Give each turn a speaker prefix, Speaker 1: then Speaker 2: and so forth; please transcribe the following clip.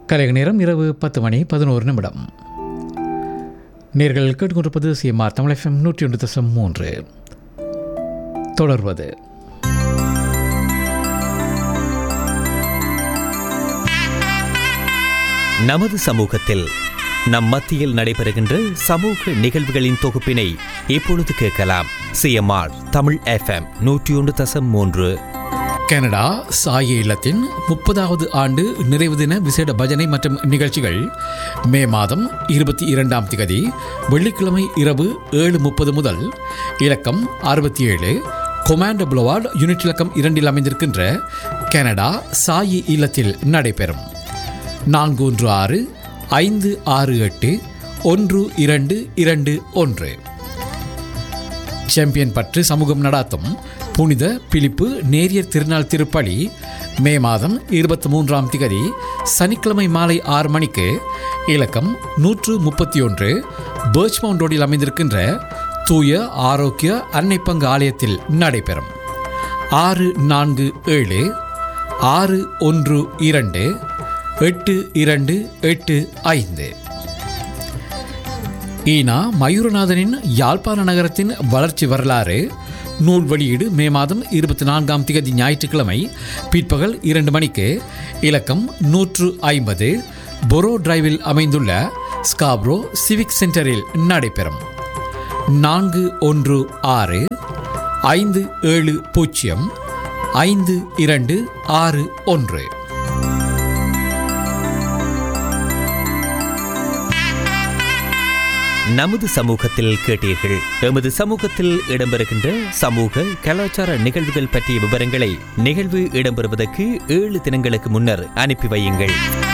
Speaker 1: கலைக நேரம் இரவு பத்து மணி பதினோரு நிமிடம் நேர்கள் கேட்டுக்கொண்டிருப்பது சிஎம்ஆர் தமிழ் எஃப்எம் நூற்றி ஒன்று தசம் மூன்று தொடர்வது
Speaker 2: நமது சமூகத்தில் நம் மத்தியில் நடைபெறுகின்ற சமூக நிகழ்வுகளின் தொகுப்பினை இப்பொழுது கேட்கலாம் சிஎம்ஆர் தமிழ் எஃப்எம் நூற்றி ஒன்று தசம் மூன்று
Speaker 1: கனடா சாய இல்லத்தின் முப்பதாவது ஆண்டு நிறைவு தின விசேட பஜனை மற்றும் நிகழ்ச்சிகள் மே மாதம் இருபத்தி இரண்டாம் திகதி வெள்ளிக்கிழமை இரவு ஏழு முப்பது முதல் இலக்கம் அறுபத்தி ஏழு கொமாண்டோ புலவார்டு யூனிட் இலக்கம் இரண்டில் அமைந்திருக்கின்ற கனடா சாயி இல்லத்தில் நடைபெறும் நான்கு ஒன்று ஆறு ஐந்து ஆறு எட்டு ஒன்று இரண்டு இரண்டு ஒன்று சாம்பியன் பற்று சமூகம் நடாத்தும் புனித பிலிப்பு நேரியர் திருநாள் திருப்பலி மே மாதம் இருபத்தி மூன்றாம் திகதி சனிக்கிழமை மாலை ஆறு மணிக்கு இலக்கம் நூற்று முப்பத்தி ஒன்று பேர்ச்மவுண்ட் ரோடில் அமைந்திருக்கின்ற தூய ஆரோக்கிய அன்னை பங்கு ஆலயத்தில் நடைபெறும் ஆறு நான்கு ஏழு ஆறு ஒன்று இரண்டு எட்டு இரண்டு எட்டு ஐந்து ஈனா மயூரநாதனின் யாழ்ப்பாண நகரத்தின் வளர்ச்சி வரலாறு நூல் வெளியீடு மே மாதம் இருபத்தி நான்காம் திகதி ஞாயிற்றுக்கிழமை பிற்பகல் இரண்டு மணிக்கு இலக்கம் நூற்று ஐம்பது பொரோ டிரைவில் அமைந்துள்ள ஸ்காப்ரோ சிவிக் சென்டரில் நடைபெறும் நான்கு ஒன்று ஆறு ஐந்து ஏழு பூஜ்ஜியம் ஐந்து இரண்டு ஆறு ஒன்று
Speaker 2: நமது சமூகத்தில் கேட்டீர்கள் எமது சமூகத்தில் இடம்பெறுகின்ற சமூக கலாச்சார நிகழ்வுகள் பற்றிய விவரங்களை நிகழ்வு இடம்பெறுவதற்கு ஏழு தினங்களுக்கு முன்னர் அனுப்பி வையுங்கள்